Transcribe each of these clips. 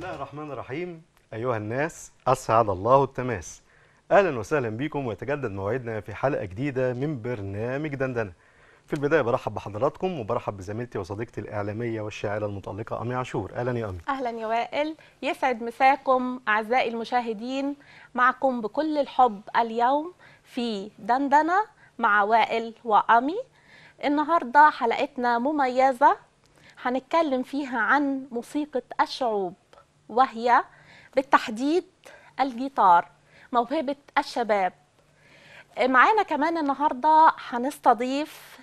الله الرحمن الرحيم أيها الناس أسعد الله التماس أهلا وسهلا بكم ويتجدد موعدنا في حلقة جديدة من برنامج دندنة في البداية برحب بحضراتكم وبرحب بزميلتي وصديقتي الإعلامية والشاعرة المطلقة أمي عاشور أهلا يا أمي اهلا يا وائل يسعد مساكم اعزائي المشاهدين معكم بكل الحب اليوم في دندنه مع وائل وامي النهارده حلقتنا مميزه هنتكلم فيها عن موسيقى الشعوب وهي بالتحديد الجيتار موهبه الشباب معانا كمان النهارده هنستضيف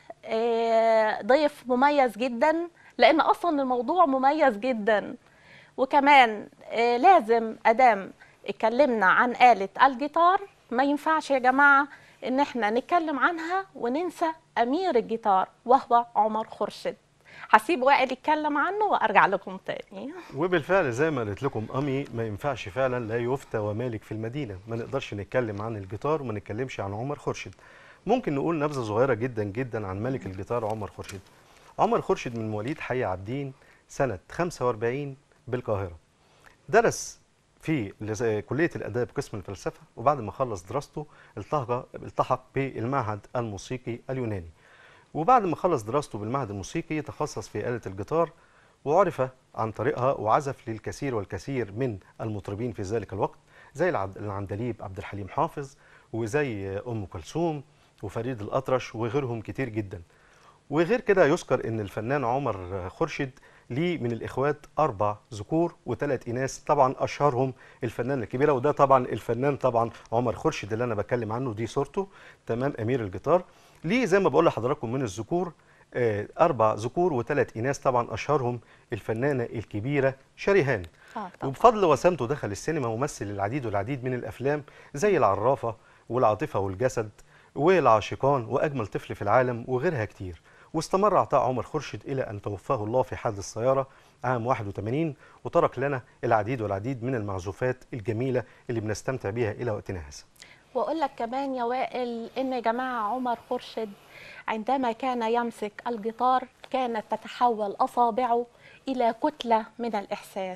آه، ضيف مميز جدا لان اصلا الموضوع مميز جدا وكمان آه، لازم ادام اتكلمنا عن آلة الجيتار ما ينفعش يا جماعة ان احنا نتكلم عنها وننسى امير الجيتار وهو عمر خورشيد هسيب وائل يتكلم عنه وارجع لكم تاني وبالفعل زي ما قلت لكم أمي ما ينفعش فعلا لا يفتى ومالك في المدينة ما نقدرش نتكلم عن الجيتار وما نتكلمش عن عمر خورشيد ممكن نقول نبذة صغيرة جدا جدا عن ملك الجيتار عمر خورشيد عمر خورشيد من مواليد حي عابدين سنة 45 بالقاهرة درس في لز- كلية الآداب قسم الفلسفة وبعد ما خلص دراسته التحق التحق بالمعهد الموسيقي اليوناني وبعد ما خلص دراسته بالمعهد الموسيقي تخصص في آلة الجيتار وعرف عن طريقها وعزف للكثير والكثير من المطربين في ذلك الوقت زي العبد- العندليب عبد الحليم حافظ وزي أم كلثوم وفريد الأطرش وغيرهم كتير جدا وغير كده يذكر ان الفنان عمر خورشيد ليه من الاخوات اربع ذكور وثلاث اناث طبعا اشهرهم الفنانه الكبيره وده طبعا الفنان طبعا عمر خورشيد اللي انا بتكلم عنه دي صورته تمام امير الجيتار ليه زي ما بقول لحضراتكم من الذكور آه، اربع ذكور وثلاث اناث طبعا اشهرهم الفنانه الكبيره شريهان اه طبعا وبفضل وسامته دخل السينما ومثل العديد والعديد من الافلام زي العرافه والعاطفه والجسد والعاشقان واجمل طفل في العالم وغيرها كتير واستمر عطاء عمر خورشيد الى ان توفاه الله في حادث السياره عام 81 وترك لنا العديد والعديد من المعزوفات الجميله اللي بنستمتع بيها الى وقتنا هذا واقول لك كمان يا وائل ان يا جماعه عمر خورشيد عندما كان يمسك الجيتار كانت تتحول اصابعه الى كتله من الاحساس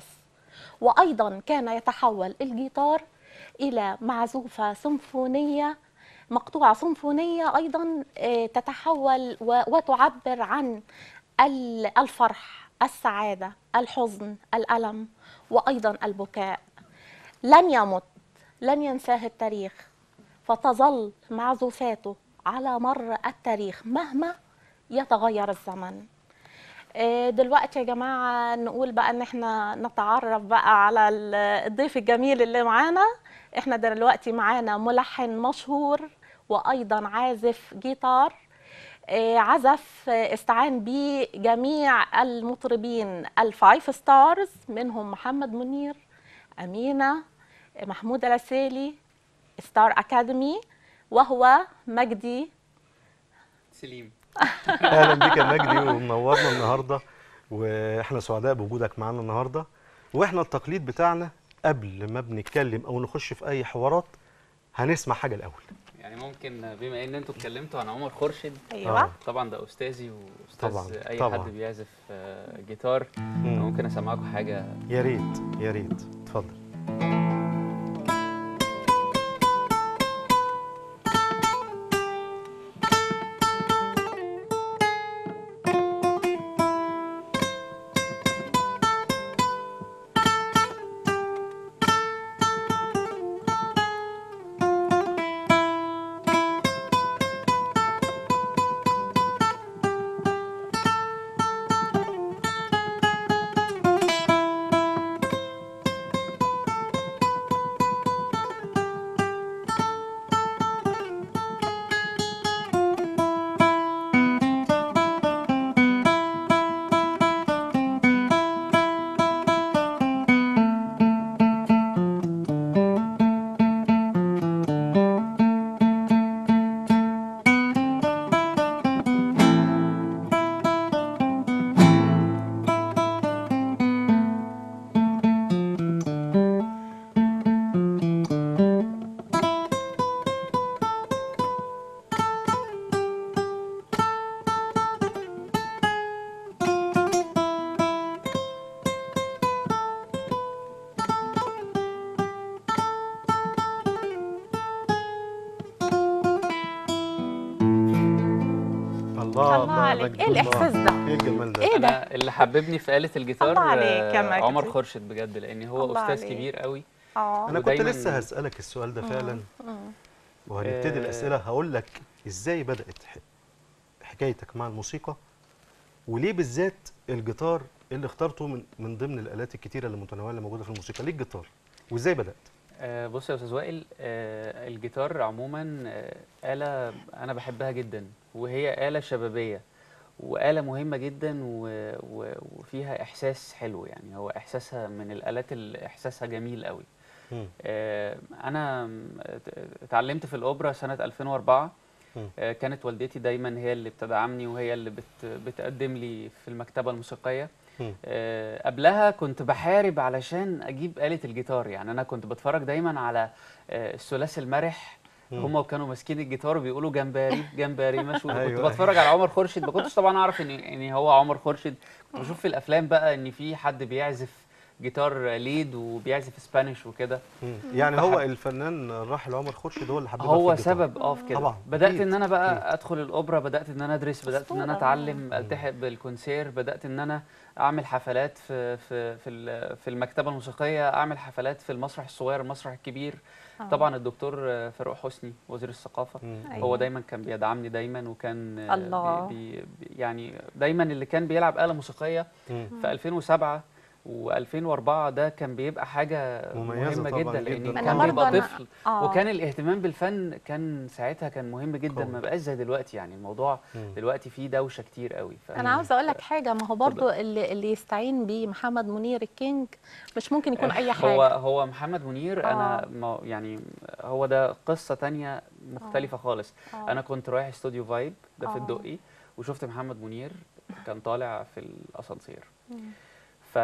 وايضا كان يتحول الجيتار الى معزوفه سيمفونيه مقطوعه سيمفونيه ايضا آه، تتحول و- وتعبر عن ال- الفرح السعاده الحزن الالم وايضا البكاء لن يمت لن ينساه التاريخ فتظل معزوفاته على مر التاريخ مهما يتغير الزمن آه، دلوقتي يا جماعة نقول بقى ان احنا نتعرف بقى على ال- الضيف الجميل اللي معانا احنا دلوقتي معانا ملحن مشهور وايضا عازف جيتار آه، عزف آه، استعان بيه جميع المطربين الفايف ستارز منهم محمد منير أمينة محمود العسيلي ستار أكاديمي وهو مجدي سليم اهلا بك يا مجدي ومنورنا النهارده واحنا سعداء بوجودك معانا النهارده واحنا التقليد بتاعنا قبل ما بنتكلم او نخش في اي حوارات هنسمع حاجه الاول يعني ممكن بما ان انتوا اتكلمتوا عن عمر خورشيد أيوة آه. طبعا ده استاذي واستاذ طبعاً، اي طبعاً. حد بيعزف آه، جيتار مم. ممكن اسمعكم حاجه يا ريت يا ريت اتفضل عليك ايه الاحساس ده ايه الجمال ده إيه ده؟ انا اللي حببني في آلة الجيتار الله عليك يا آه، عمر مجدي. خورشيد بجد لان هو الله استاذ عليك. كبير قوي اه انا كنت ودايماً- لسه هسالك السؤال ده فعلا وهنبتدي آه. الاسئله هقول لك ازاي بدات ح- حكايتك مع الموسيقى وليه بالذات الجيتار اللي اخترته من من ضمن الالات الكتيره اللي متنوعه اللي موجوده في الموسيقى ليه الجيتار وازاي بدات آه، بص يا استاذ وائل آه، الجيتار عموما آه، آلة انا بحبها جدا وهي آلة شبابية وآلة مهمة جدا و... و... وفيها إحساس حلو يعني هو إحساسها من الآلات اللي إحساسها جميل قوي مم. آه، أنا م- ات- اتعلمت في الأوبرا سنة 2004 مم. آه، كانت والدتي دايما هي اللي بتدعمني وهي اللي بت... بتقدم لي في المكتبة الموسيقية مم. آه، قبلها كنت بحارب علشان اجيب آلة الجيتار يعني انا كنت بتفرج دايما على آه، الثلاثي المرح مم. هم كانوا ماسكين الجيتار وبيقولوا جمبري جمبري مشهور كنت أيوة. بتفرج على عمر خورشيد ما كنتش طبعا اعرف ان ان هو عمر خورشيد كنت بشوف في الافلام بقى ان في حد بيعزف جيتار ليد وبيعزف اسبانيش وكده مم. يعني هو فحب- الفنان الراحل عمر خورشيد هو اللي حببك في هو الجيتار. سبب اه في كده طبعاً، بدات أكيد، ان انا بقى أكيد. ادخل الاوبرا بدات ان انا ادرس بدات ان انا أسطورة. اتعلم التحق بالكونسير بدات ان انا اعمل حفلات في في في ال- في المكتبه الموسيقيه اعمل حفلات في المسرح الصغير المسرح الكبير آه. طبعا الدكتور فاروق حسني وزير الثقافه مم. أيوة. هو دايما كان بيدعمني دايما وكان آه، الله. بي بي يعني دايما اللي كان بيلعب آلة موسيقية مم. في 2007 و2004 ده كان بيبقى حاجة مميزة مهمة طبعاً جدا جداً. لأن أنا كان برضه بيبقى أنا- طفل آه. وكان الاهتمام بالفن كان ساعتها كان مهم جدا قوي. ما بقاش زي دلوقتي يعني الموضوع مم. دلوقتي فيه دوشة كتير قوي ف... انا عاوزه اقول لك حاجه ما هو برضو اللي اللي يستعين بيه محمد منير الكينج مش ممكن يكون اي هو حاجه هو محمد منير آه. انا ما يعني هو ده قصة تانية مختلفة خالص آه. انا كنت رايح استوديو فايب ده في آه. الدقي وشفت محمد منير كان طالع في الاسانسير مم. ف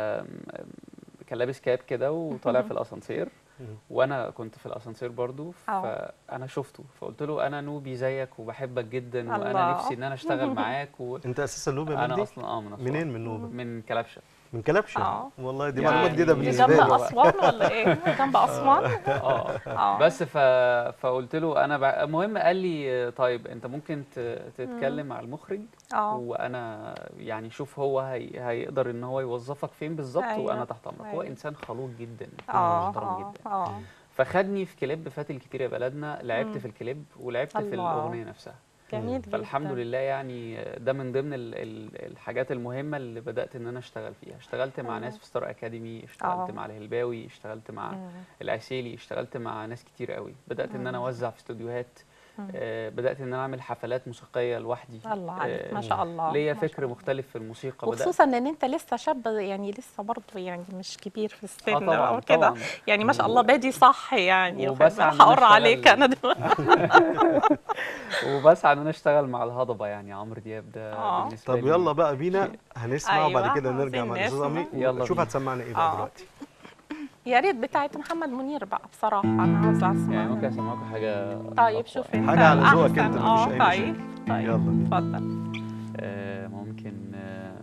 كان لابس كاب كده وطالع في الاسانسير مم. وانا كنت في الاسانسير برضو آه. فانا شفته فقلت له انا نوبي زيك وبحبك جدا الله. وانا نفسي ان انا اشتغل معاك انت اساسا نوبي يا وانا مجدي اصلا اه من أسوان. منين من نوبه من كلبشه من كلبشه آه. والله دي يعني معلومه جديده جنب بالنسبه جنب لي اسوان ولا ايه جنب اسوان اه اه بس ف... فقلت له انا بع... المهم قال لي طيب انت ممكن ت... تتكلم مع المخرج اه وانا يعني شوف هو هي... هيقدر ان هو يوظفك فين بالظبط أيوة. وانا تحت امرك هو أيوة. انسان خلوق جدا اه محترم اه جدا اه فخدني في كليب فاتل كتير يا بلدنا لعبت مم. في الكليب ولعبت في الله. الاغنيه نفسها جميل جدا فالحمد لله يعني ده من ضمن ال... ال... الحاجات المهمه اللي بدات ان انا اشتغل فيها اشتغلت مع مم. ناس في ستار اكاديمي اشتغلت آه. مع الهلباوي اشتغلت مع مم. العسيلي اشتغلت مع ناس كتير قوي بدات ان انا مم. اوزع في استوديوهات مم. آه بدات ان انا اعمل حفلات موسيقيه لوحدي الله عليك آه، ما شاء الله ليا ما شاء فكر الله. مختلف في الموسيقى بدات وخصوصا ان انت لسه شاب يعني لسه برضه يعني مش كبير في السن اه طبعا او كده طبعا يعني ما شاء الله بادي صح يعني وبسعى إن راح أنا اقر عليك أشتغل. انا دلوقتي وبسعى ان انا اشتغل مع الهضبه يعني عمرو دياب ده آه. بالنسبه طب لي يلا بقى بينا هنسمع وبعد أيوة، كده نرجع عايزين مع الاستاذ نسمع. امي يلا شوف بينا. هتسمعنا ايه بقى آه. دلوقتي يا ريت بتاعت محمد منير بقى بصراحه انا عاوزه اسمع يعني ممكن اسمعكم حاجه طيب أقوى شوف يعني. انت حاجة على ذوقك الأحسن. أنت، مفيش اه أي طيب طيب يلا بينا. اتفضل آه ممكن آه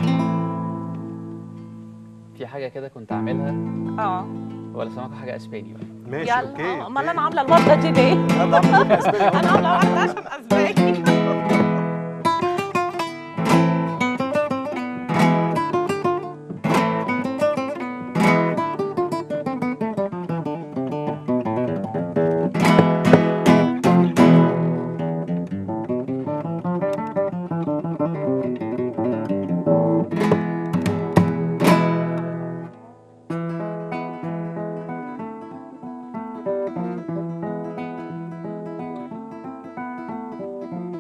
في حاجه كده كنت اعملها اه ولا سمعكم حاجه اسباني بقى ماشي يلا اوكي آه، امال أوكي. انا عامله الورده دي ليه؟ يلا عامل دور أسباني. انا عامله واحده عشان اسباني Thank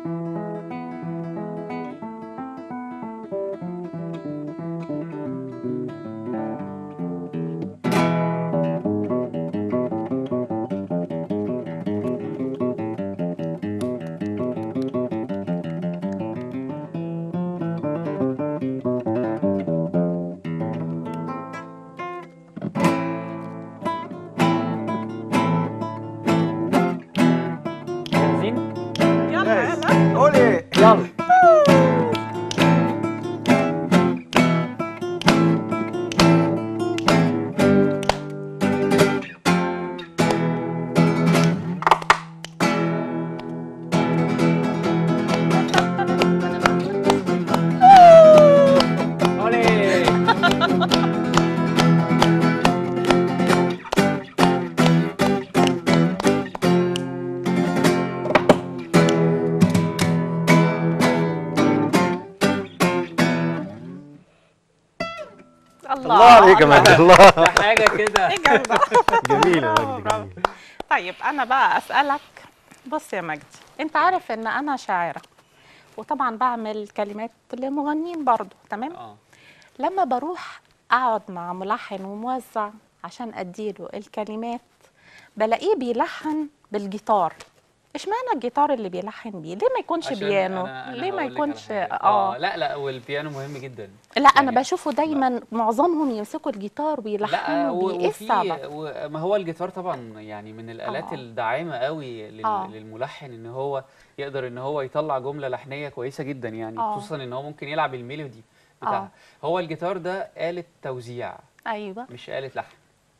الله عليك يا مجدي الله ده حاجه كده إيه جامدة. جميل يا برافو، مجدي برافو. جميل طيب انا بقى اسالك بص يا مجدي انت عارف ان انا شاعره وطبعا بعمل كلمات لمغنيين برضو تمام اه لما بروح اقعد مع ملحن وموزع عشان اديله الكلمات بلاقيه بيلحن بالجيتار اشمعنى الجيتار اللي بيلحن بيه ليه ما يكونش عشان بيانو أنا- أنا ليه ما هقول لك على يكونش حاجة. اه لا لا والبيانو مهم جدا لا انا يعني- بشوفه دايما معظمهم يمسكوا الجيتار لا ويلحنوا و- بيه ايه وفي السبب و- ما هو الجيتار طبعا يعني من الالات آه. الداعمه قوي لل- آه. للملحن ان هو يقدر ان هو يطلع جمله لحنيه كويسه جدا يعني آه. خصوصا ان هو ممكن يلعب الميلودي بتاعها هو الجيتار ده آلة توزيع ايوه مش آلة لحن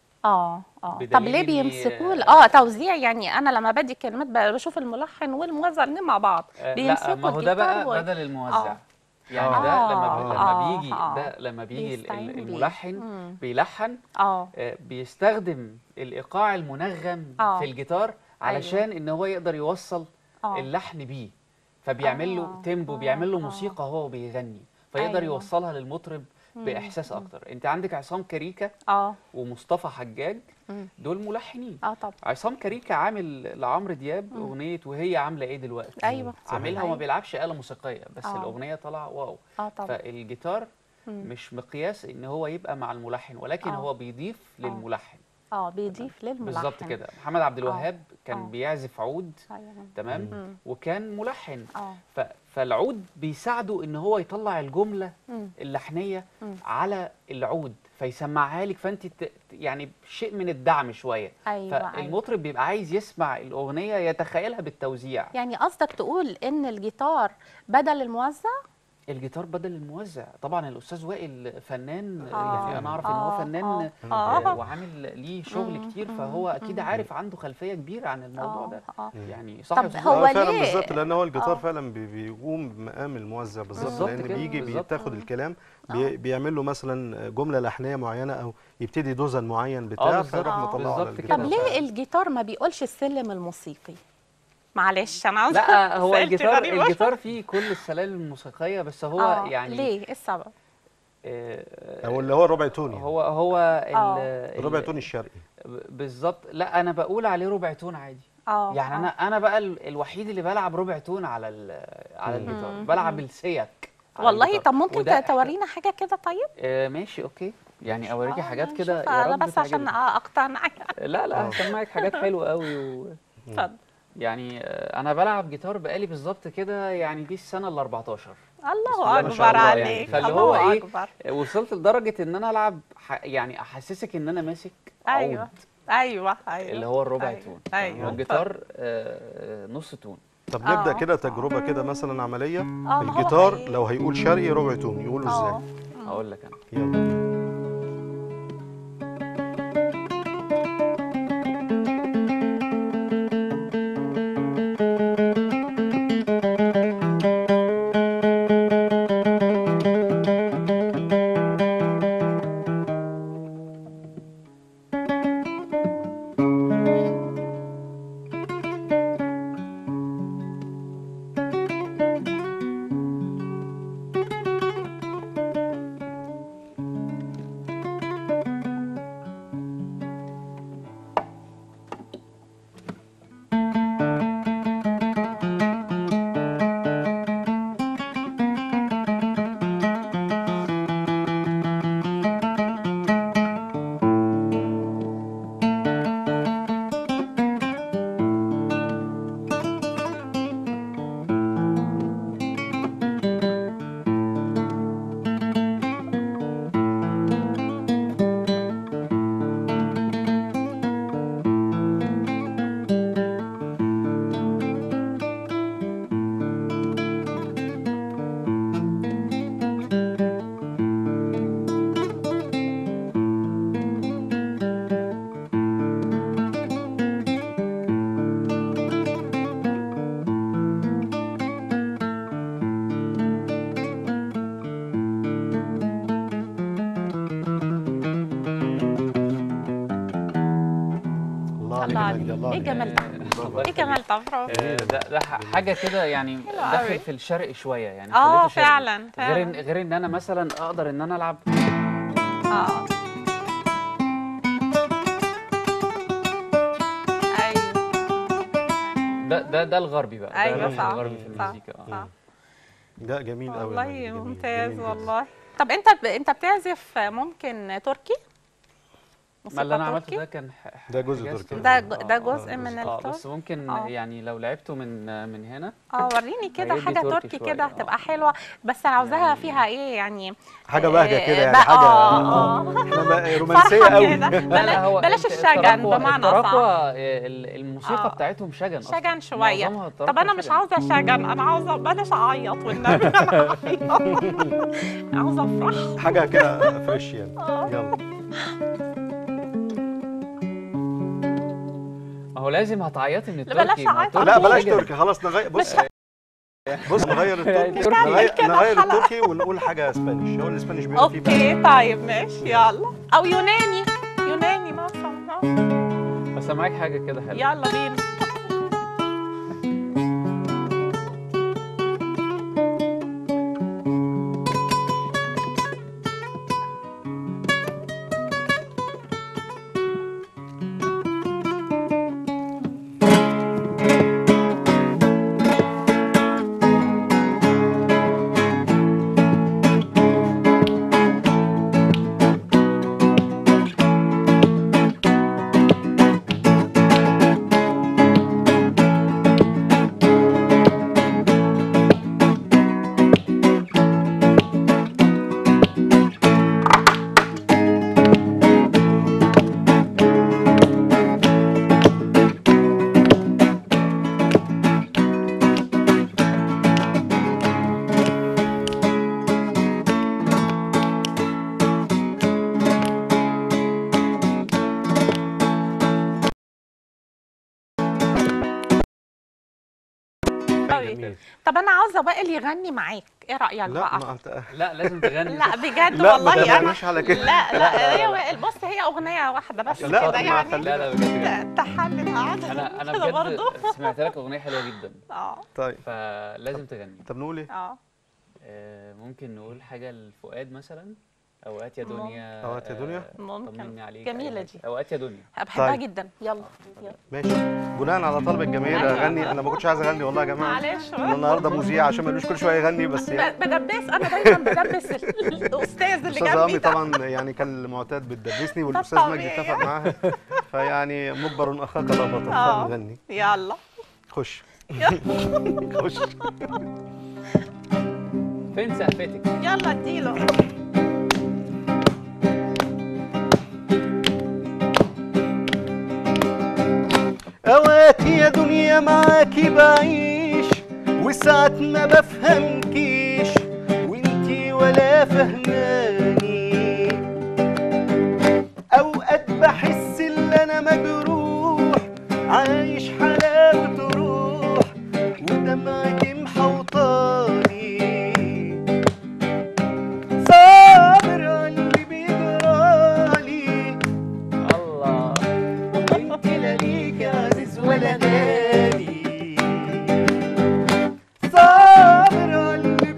اه اه طب بدليل ليه إني- بيمسكوه ل- اه توزيع يعني انا لما بدي كلمات ب- بشوف الملحن والموزع الاثنين مع بعض آه، لا بيمسكوا ما هو ده الجيتار بقى و- بدل الموزع آه. يعني آه. ده لما آه، لما آه، بيجي آه. ده لما بيجي ال- بيستعين ال- بيه. الملحن مم. بيلحن اه آه، بيستخدم الايقاع المنغم آه. في الجيتار علشان ان هو يقدر يوصل اه اللحن بيه فبيعمل له آه، تيمبو آه، بيعمل له آه. موسيقى وهو بيغني فيقدر أيوة. يوصلها للمطرب باحساس اكتر انت عندك عصام كاريكا اه ومصطفى حجاج مم. دول ملحنين اه طب عصام كاريكا عامل لعمرو دياب اغنيه وهي عامله ايه دلوقتي ايوه عاملها وما أيوة. بيلعبش آلة موسيقية بس آه. الأغنية طالعة واو اه طب فالجيتار مم. مش مقياس ان هو يبقى مع الملحن ولكن آه. هو بيضيف آه. للملحن اه بيضيف للملحن بالظبط كده محمد عبد الوهاب كان آه. بيعزف عود ايوه تمام مم. وكان ملحن اه ف... فالعود بيساعده ان هو يطلع الجمله مم. اللحنيه مم. على العود فيسمعها لك فانت ت... يعني شيء من الدعم شويه ايوه ايوه فالمطرب بيبقى عايز يسمع الاغنيه يتخيلها بالتوزيع يعني قصدك تقول ان الجيتار بدل الموزع الجيتار بدل الموزع طبعا الاستاذ وائل فنان آه. يعني انا اعرف ان هو آه، فنان آه، آه، آه. وعامل ليه شغل مم، كتير مم، فهو اكيد مم. عارف عنده خلفيه كبيره عن الموضوع آه، ده آه. يعني صح طب يا أستاذ هو وائل؟ آه، فعلا ليه؟ بالظبط لان هو الجيتار آه. فعلا بي- بيقوم بمقام الموزع بالظبط بالظبط لان كده، بيجي بالظبط. بيتاخد الكلام بي بيعمل له مثلا جمله لحنيه معينه او يبتدي دوزن معين بتاع بالظبط. فيروح آه. مطلعه على بالظبط الجيتار طب كده. ليه الجيتار ما بيقولش السلم الموسيقي معلش انا عاوزه لا هو سألت الجيتار غريبة. الجيتار فيه كل السلالم الموسيقيه بس هو آه، يعني ليه ايه السبب آه، او اللي هو الربع تون يعني. هو هو ال- آه. ال- الربع تون الشرقي بالظبط لا انا بقول عليه ربع تون عادي اه يعني انا انا بقى ال- الوحيد اللي بلعب ربع تون على ال- على الجيتار مم. بلعب السيك على والله الجيتار. طب ممكن وده تورينا حاجه كده طيب آه ماشي اوكي يعني اوريكي آه، حاجات نشوف. كده يا انا رب بس عشان تعجبك. اه اقتنع لا لا آه. هسمعك حاجات حلوه قوي و... اتفضل يعني آه، انا بلعب جيتار بقالي بالظبط كده يعني دي السنه ال 14 بسم الله الله ما شاء اكبر الله يعني. عليك فاللي الله هو إيه؟ اكبر وصلت لدرجه ان انا العب ح... يعني احسسك ان انا ماسك ايوه عود ايوه ايوه اللي هو الربع أيوة، تون أيوة. والجيتار آه، نص تون طب نبدا آه. كده تجربه كده مثلا عمليه ما هو الجيتار هي- لو هيقول شرقي ربع تون يقوله اه ازاي هقول لك انا يلا الله عليك الله يا مجدي عليك. الله إيه عليك جمال ده؟ الله ايه يخليك. جمال ده برافو آه، ده ده ح- حاجه كده يعني حلو قوي. داخل في الشرق شويه يعني اه خليته شرقي. فعلا غير ان فعلا غير ان انا مثلا اقدر ان انا العب اه ايوه ده ده ده الغربي بقى أيوة ده الروح صح، الغربي في صح، المزيكا اه صح. ده جميل قوي والله ممتاز والله طب انت ب... انت بتعزف ممكن تركي ما اللي انا موسيقى عملته تركي؟ ده كان ح- ده جزء حجاز تركي. كده. ده آه، ج- ده آه، جزء آه، من اه الترك؟ بس ممكن آه. يعني لو لعبته من من هنا اه وريني كده هيدي حاجه تركي تركي شوية، كده آه. هتبقى حلوه بس عاوزاها يعني- فيها ايه يعني حاجه بهجه كده آه، يعني بقى- حاجه آه، آه، آه. احنا بقى رومانسيه فرحة قوي كده. لا لا هو بلاش انت الشجن التراكوة- بمعنى صح. التراكوة آه، ال- الموسيقى آه. بتاعتهم شجن أصلاً. شجن شويه معظمها التراكوة طب انا مش شجن. عاوزه شجن انا عاوزه بلاش اعيط والنبي انا اعيط عاوزه افرح حاجه كده فريش يعني آه. يلا ما هو لازم هتعيطي من لا، بلاش التركي ما هو أعيط. التركي لا بلاش شجن. تركي خلاص نغير بص بص نغير التركي نكمل نغير, كده نغير الحلقة. التركي ونقول حاجه اسبانيش هو الاسبانيش بيبقى فيه بقى اوكي طيب ماشي يلا او يوناني يوناني مثلا آه. هسمعك حاجة كده حلوة يلا بينا قوي جميل. طب انا عاوزه وائل يغني معاك ايه رايك لا بقى ما انت لا لازم تغني لا بجد لا ما والله انا تعملوش على كده لا لا هي وائل بص هي اغنيه واحده بس لا، كده طب ما يعني خلينا- لا لا بجد بجد. تحل القعده انا انا كده برضه بجد سمعت لك اغنيه حلوه جدا اه طيب فلازم تغني طب نقول ايه اه آه، ممكن نقول حاجه لفؤاد مثلا اوقات يا مم. دنيا أوقات يا دنيا؟ آه، ممكن. طمني عليك جميلة أي دي. حاجة. اوقات يا دنيا بحبها طيب. جدا يلا يلا ماشي بناء على طلب الجماهير أيوة. اغني انا ما كنتش عايز اغني والله يا جماعه معلش انا النهارده مذيع عشان ما يقولوش كل شويه يغني بس يعني ب- بدبس انا دايما بدبس ال- الاستاذ اللي استاذ جنبي رامي ده طبعا يعني كان المعتاد بتدرسني والاستاذ مجدي طبيعي. اتفق معاها فيعني مجبر اخاك لا بطل آه. فنغني يلا خش يلا خش فين سقفتك يلا اديله اوقات يا دنيا معاكي بعيش وساعات ما بفهمكيش وانتي ولا فهماني اوقات بحس ان انا مجروح عايش حلاوة روح ودمعتي محوطاني صابر على اللي بيجرالي الله وانت لا ليك عزيز ولا غالي صابر على اللي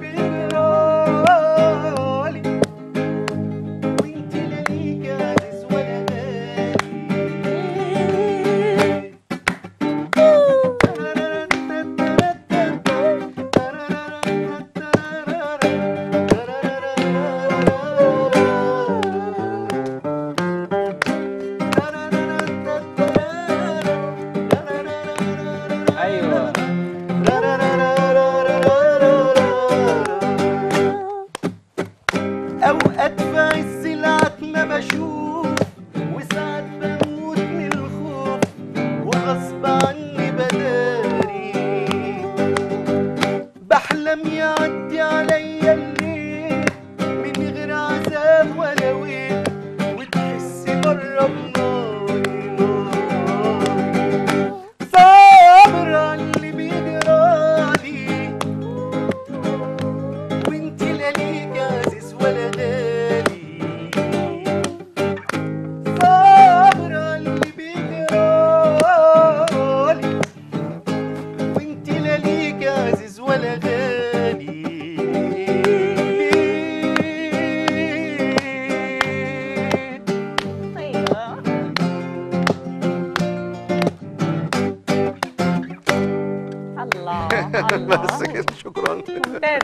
بيجرالي وانت لا ليك عزيز ولا غالي ايوه اوقات في عز العتمة بشوف وساعات بموت من الخوف وغصب عني بداري بحلم يعدي عليا الليل من غير عذاب ولا ويل وتحسي بره بناري ناري صابر على اللي بيجرالي وانت لا ليك عزيز ولا غالي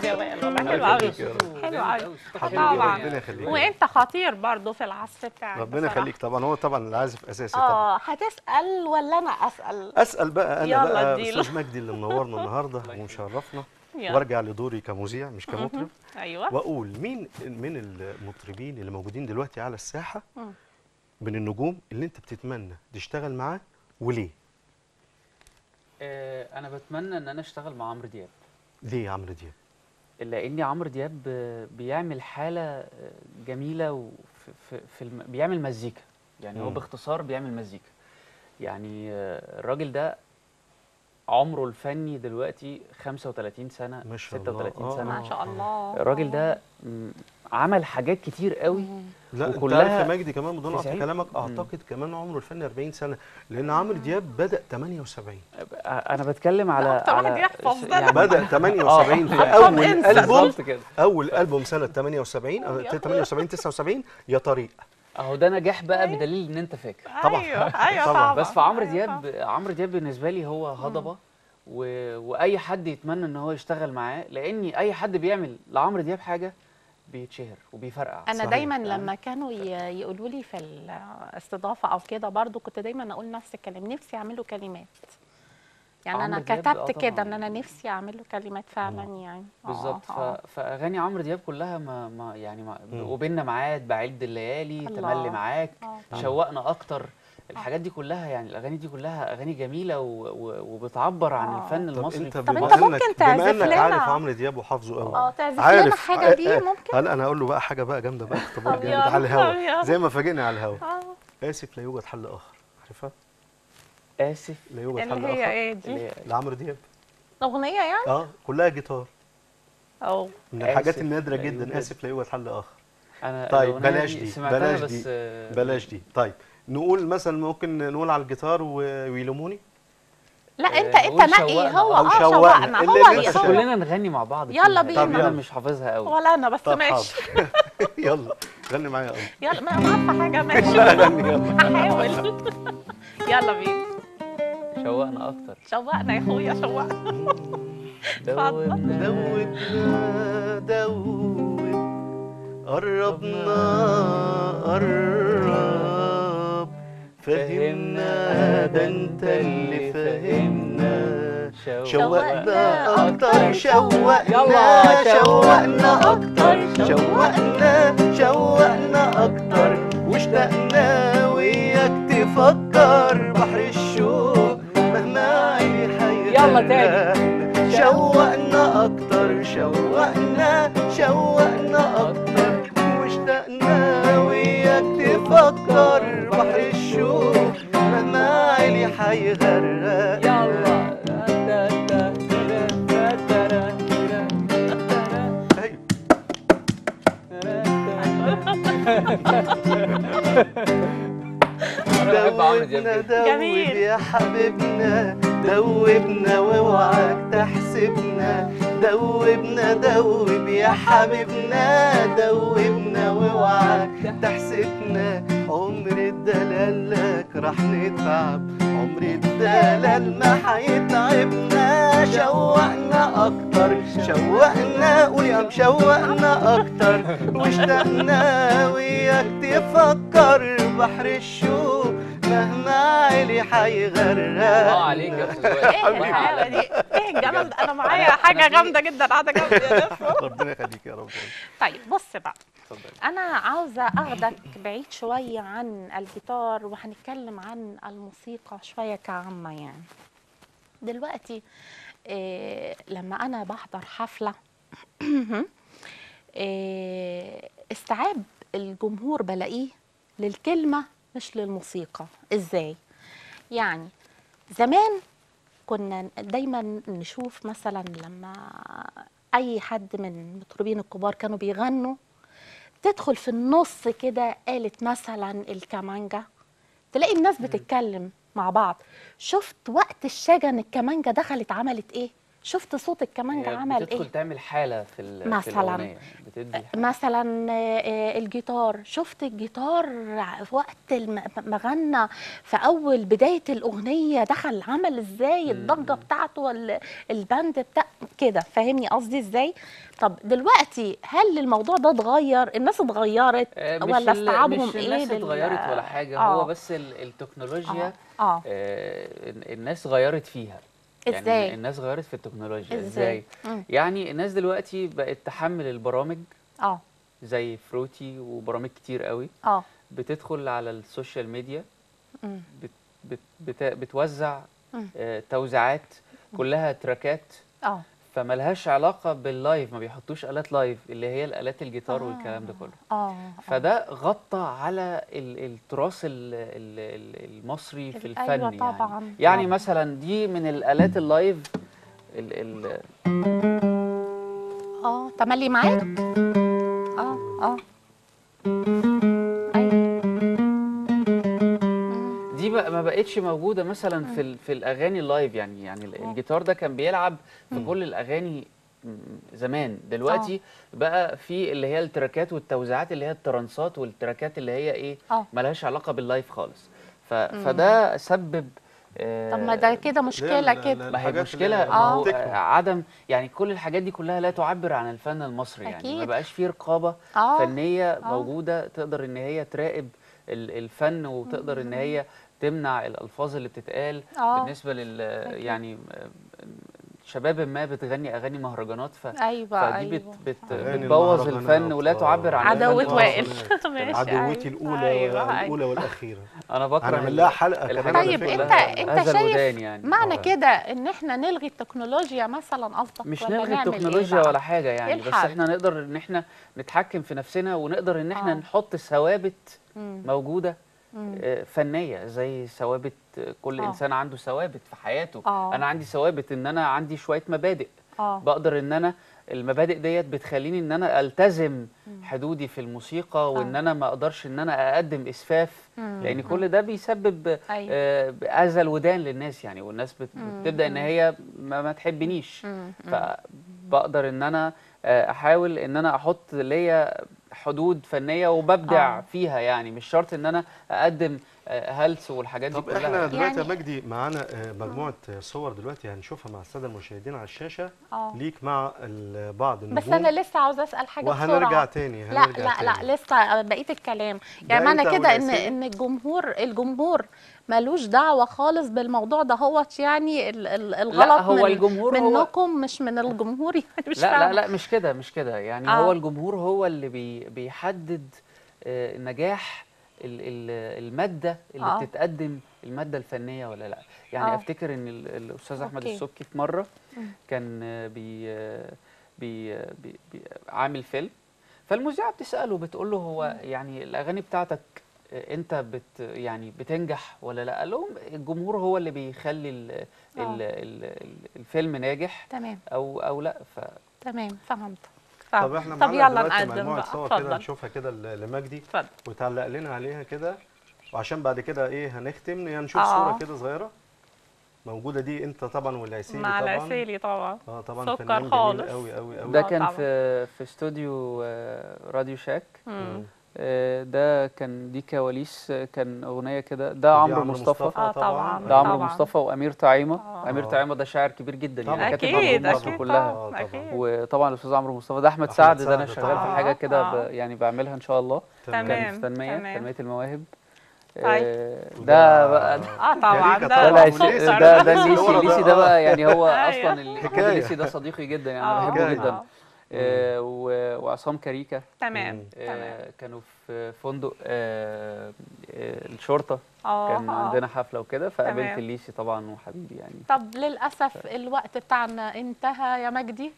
يا وائل والله الله حلو قوي يخليك يا رب. حلو قوي حبيبي طبعا ربنا يخليك وانت خطير برضو في العزف بتاعك ربنا بصراحة. يخليك طبعا هو طبعا العازف اساسي طبعا اه هتسال ولا انا اسال اسال بقى انا يلا بقى اديله. استاذ مجدي اللي منورنا النهارده ومشرفنا يلا. وارجع لدوري كمذيع مش كمطرب ايوه واقول مين من المطربين اللي موجودين دلوقتي على الساحه مم. من النجوم اللي انت بتتمنى تشتغل معاه وليه؟ آه، انا بتمنى ان انا اشتغل مع عمرو دياب ليه يا عمرو دياب؟ لان عمرو دياب آه، بيعمل حاله آه، جميله وفي في في الم... بيعمل مزيكا يعني هو مم. باختصار بيعمل مزيكا يعني آه، الراجل ده عمره الفني دلوقتي 35 سنه ما شاء الله. 36 آه. سنه ما شاء الله الراجل ده م، عمل حاجات كتير قوي لا انت وكلها عارف يا مجدي كمان بدون قطع تسعين. كلامك مم. اعتقد كمان عمره الفني 40 سنه لان عمرو دياب بدا 78 انا بتكلم على أكتر واحد على يحفظ س- ده. يعني بدا 78 في آه. اول انسى. البوم بالظبط كده اول البوم سنه 78 أو يا أخويا. 78 79 يا طريق اهو ده نجاح بقى بدليل ان انت فاكر طبعاً. ايوه ايوه طبعاً. طبعا بس في عمرو أيوة دياب عمرو دياب بالنسبه لي هو هضبه و... واي حد يتمنى ان هو يشتغل معاه لاني اي حد بيعمل لعمرو دياب حاجه بيتشهر وبيفرقع انا صحيح. دايما لما كانوا ي- يقولوا لي في الاستضافه او كده برضو كنت دايما اقول نفس الكلام نفسي اعمل له كلمات يعني انا عمرو دياب، آه كتبت كده ان طبعاً. انا نفسي اعمل له كلمات فعلا يعني آه، بالظبط آه. ف... فاغاني عمرو دياب كلها ما, ما يعني ما مم. وبيننا ميعاد بعد الليالي الله. تملي معاك آه. شوقنا اكتر الحاجات دي كلها يعني الاغاني دي كلها اغاني جميله و... و... وبتعبر عن آه. الفن طب المصري انت طب بما انت انك ممكن بما تعزف انك لنا. عارف عمرو دياب وحافظه قوي اه تعزف لنا حاجه دي ممكن هلا انا اقول له بقى حاجه بقى جامده بقى اختبار طب جامد يلا، على طب الهوا يلا. زي ما فاجئني على الهوا اه اسف لا يوجد حل اخر عارفها اسف لا يوجد حل اللي هي اخر ايه اللي دي هي لعمرو دياب اغنيه يعني اه كلها جيتار اه من الحاجات آسف النادره لا جدا يوجد. اسف لا يوجد حل اخر انا طيب الأغنية بلاش دي دي سمعتها بلاش بس دي آه، بلاش دي طيب نقول مثلا ممكن نقول على الجيتار و- ويلوموني لا آه، انت انت نقول نقي شوقنا هو أو اه شوقنا. شوقنا اللي- هو اللي اللي انت هو شايفه. كلنا نغني مع بعض يلا فيها. بينا. طب انا يلا. مش حافظها قوي ولا انا بس طب ماشي حاضر يلا غني معايا يا قمر يلا ما انا عارفه حاجه ماشي لا غني يلا هحاول يلا بينا شوقنا اكتر شوقنا يا اخويا شوقنا دوبنا دوبنا دوب قربنا قرب فهمنا ده انت اللي فهمنا شوقنا اكتر شوقنا يلا، شوقنا اكتر شوقنا شوقنا اكتر واشتقنا وياك تفكر بحر الشوق مهما عيني يلا تاني. شوقنا اكتر شوقنا شوقنا اكتر واشتقنا وياك تفكر بحر الشوق مهما عيني حيغرق يلا أيوة. انا بحب عمرو دياب دوبنا جدا دوب جميل. يا حبيبنا دوبنا واوعاك تحسبنا دوبنا دوب يا حبيبنا دوبنا واوعاك تحسبنا عمر الدلال لك راح نتعب عمر الدلال ما حيتعبنا شوقنا اكتر شوقنا قولي يا مشوقنا اكتر واشتقنا وياك تفكر بحر الشوق مهما عالي حيغرق الله عليك يا استاذ وائل ايه الله الحلاوه عليك. دي ايه الجمال ده انا معايا حاجه جامده جدا قاعده جنبي ربنا يخليك يا رب طيب بص بقى اتفضل. انا عاوزه اخدك بعيد شويه عن الجيتار وهنتكلم عن الموسيقى شويه كعامه يعني دلوقتي إيه لما انا بحضر حفله إيه استيعاب الجمهور بلاقيه للكلمه مش للموسيقى ازاي يعني زمان كنا دايما نشوف مثلا لما اي حد من المطربين الكبار كانوا بيغنوا تدخل في النص كده آلة مثلا الكمانجا تلاقي الناس بتتكلم مع بعض شفت وقت الشجن الكمانجا دخلت عملت ايه شفت صوت الكمانجة هي عمل بتدخل ايه تعمل حاله في ال- في مثلاً. الاغنيه بتدي مثلا آه، آه، الجيتار شفت الجيتار في وقت الم- ما غنى في اول بدايه الاغنيه دخل عمل ازاي الضجه بتاعته وال- الباند بتاع كده فاهمني قصدي ازاي طب دلوقتي هل الموضوع ده اتغير الناس اتغيرت آه، مش ولا ال- استيعابهم مش ايه الناس لل- اتغيرت ولا حاجه آه. هو بس ال- التكنولوجيا اه, آه. آه، الناس غيرت فيها يعني إزاي؟ الناس غيرت في التكنولوجيا إزاي؟ ازاي مم. يعني الناس دلوقتي بقت تحمل البرامج اه زي فروتي وبرامج كتير قوي اه بتدخل على السوشيال ميديا مم. بت بت بت بتوزع مم. آه، توزيعات كلها تراكات اه فملهاش علاقة باللايف ما بيحطوش آلات لايف اللي هي الآلات الجيتار والكلام ده كله اه فده غطى على ال- التراث ال- ال- ال- المصري في ال- الفن أيوة يعني طبعاً. يعني آه. مثلا دي من الآلات اللايف ال ال اه تملي معاك اه اه ايوه دي بقى ما بقتش موجودة مثلا في ال- في الأغاني اللايف يعني يعني ال- الجيتار ده كان بيلعب في كل الأغاني م- زمان دلوقتي بقى في اللي هي التراكات والتوزيعات اللي هي الترانسات والتراكات اللي هي ايه اه ملهاش علاقة باللايف خالص ف فده سبب آه، طب ما ده كده مشكله ال- كده ال- ما هي الحاجات مشكلة اللي ما هو التكنو. آه، عدم يعني كل الحاجات دي كلها لا تعبر عن الفن المصري يعني ما أكيد. بقاش فيه رقابة اه فنية آه. موجودة تقدر ان هي تراقب ال- الفن وتقدر ان هي تمنع الالفاظ اللي بتتقال آه. بالنسبة لل أكيد. يعني آه، شباب ما بتغني اغاني مهرجانات ف ايوه فدي ايوه بت بت أغاني بتبوظ المهرجانات، الفن ولا آه. تعبر عن عدوة الفن وائل. المصري. ماشي، عدوتي أيوة. الاولى أيوة، الاولى والاخيره انا بكره هنعمل ال- لها حلقة كمان الحاجات على دي طيب فكرة. انت كلها انت هذا الودان شايف يعني معنى آه. كده ان احنا نلغي التكنولوجيا مثلا قصدك مش ولا نلغي نعمل التكنولوجيا إيه بقى؟ ولا حاجه يعني إيه بس الحل؟ احنا نقدر ان احنا نتحكم في نفسنا ونقدر ان احنا آه. نحط ثوابت مم. موجوده مم. آه، فنيه زي ثوابت آه، كل آه. انسان عنده ثوابت في حياته آه. انا عندي ثوابت ان انا عندي شويه مبادئ اه بقدر ان انا المبادئ ديت بتخليني ان انا التزم حدودي في الموسيقى وان آه. انا ما اقدرش ان انا اقدم اسفاف مم. لان كل ده بيسبب أيوة. آه، اذى الودان للناس يعني والناس بت- بتبدا ان هي ما, ما تحبنيش مم. فبقدر ان انا آه، احاول ان انا احط ليا حدود فنيه وببدع آه. فيها يعني مش شرط ان انا اقدم آه، هلس والحاجات دي طب كلها احنا دلوقتي يا يعني- مجدي معانا آه، مجموعه آه، صور دلوقتي هنشوفها مع الساده المشاهدين على الشاشه اه ليك مع ال- بعض النجوم بس انا لسه عاوزه اسال حاجه وهنرجع بسرعه تاني لا هنرجع لا لا تاني. لسه بقيه الكلام ده يعني معنى أنت كده ان والأسئلة؟ ان الجمهور الجمهور ملوش دعوه خالص بالموضوع ده هوت يعني ال- ال- الغلط هو من الجمهور هو- منكم مش من الجمهور يعني مش لا لا فاهمة. لا مش كده مش كده يعني آه. هو الجمهور هو اللي بي بيحدد آه، نجاح ال- ال- الماده اللي آه. بتتقدم الماده الفنيه ولا لا يعني آه. افتكر ان ال- الاستاذ احمد أوكي. السبكي في مره كان آه، بي آه، بي آه، بي بي عامل فيلم فالمذيعه بتساله بتقول له هو يعني الاغاني بتاعتك آه، انت بت يعني بتنجح ولا لا قال لهم الجمهور هو اللي بيخلي ال ال آه. ال ال الفيلم ناجح تمام او او لا ف تمام فهمت طب فهمت. احنا طب معانا يلا دلوقتي نقدم مجموعه بقى صور كده اتفضل نشوفها كده ل- لمجدي اتفضل وتعلق لنا عليها كده وعشان بعد كده ايه هنختم يعني نشوف آه. صوره كده صغيره موجوده دي انت طبعا والعسيلي مع طبعا العسيلي طبعا اه طبعا سكر فنان جميل خالص. قوي قوي قوي ده آه كان طبعا. في في استوديو آه، راديو شاك مم. آه، ده كان دي كواليس آه، كان اغنيه كده ده عمرو مصطفى آه طبعا. ده عمرو طبعا. مصطفى وامير طعيمه آه. امير طعيمه ده شاعر كبير جدا طبعا. يعني كاتب اكيد عن مصر اكيد كلها آه، طبعا طبعا. اكيد وطبعا الاستاذ عمرو مصطفى ده احمد أحمد سعد ده انا سعد شغال في طبعا. حاجه كده آه. ب- يعني بعملها ان شاء الله تمام. كان في تنميه تمام. تنميه المواهب طيب. آه، ده بقى اه طبعا كاريكا ده ده طبعا. العيسي- سكر. ده ده الليسي الصورة ده، الليسي ده آه. بقى يعني هو أيوة. اصلا ال- حكاية. الليسي ده صديقي جدا يعني آه. انا بحبه حكاية. جدا آه. آه، و- وعصام كاريكا تمام تمام آه، كانوا في فندق آه، آه، الشرطه اه كان آه. عندنا حفله وكده فقابلت تمام. الليسي طبعا وحبيبي يعني طب للاسف الوقت بتاعنا انتهى يا مجدي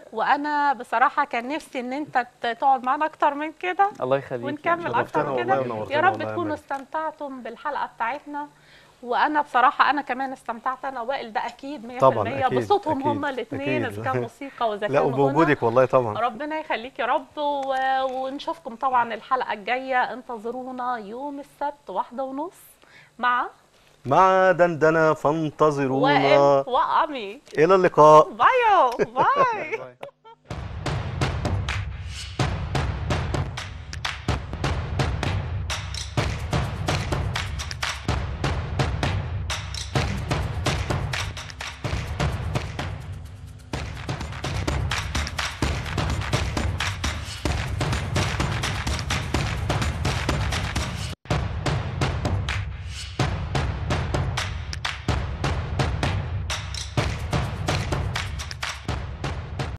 وانا بصراحه كان نفسي ان انت ت- تقعد معانا اكتر من كده الله يخليك ونكمل شرفتنا اكتر والله كده ونورتنا يا رب والله يا تكونوا مجدي. استمتعتم بالحلقه بتاعتنا وانا بصراحه انا كمان استمتعت انا وائل ده اكيد 100% طبعاً، أكيد، بصوتهم أكيد، هما الاثنين أكيد. اذا كان موسيقى واذا كان لا غنى. وبوجودك والله طبعا ربنا يخليك يا رب و... ونشوفكم طبعا الحلقه الجايه انتظرونا يوم السبت واحدة ونص مع مع دندنة فانتظرونا وائل وأمي إلى اللقاء بايو باي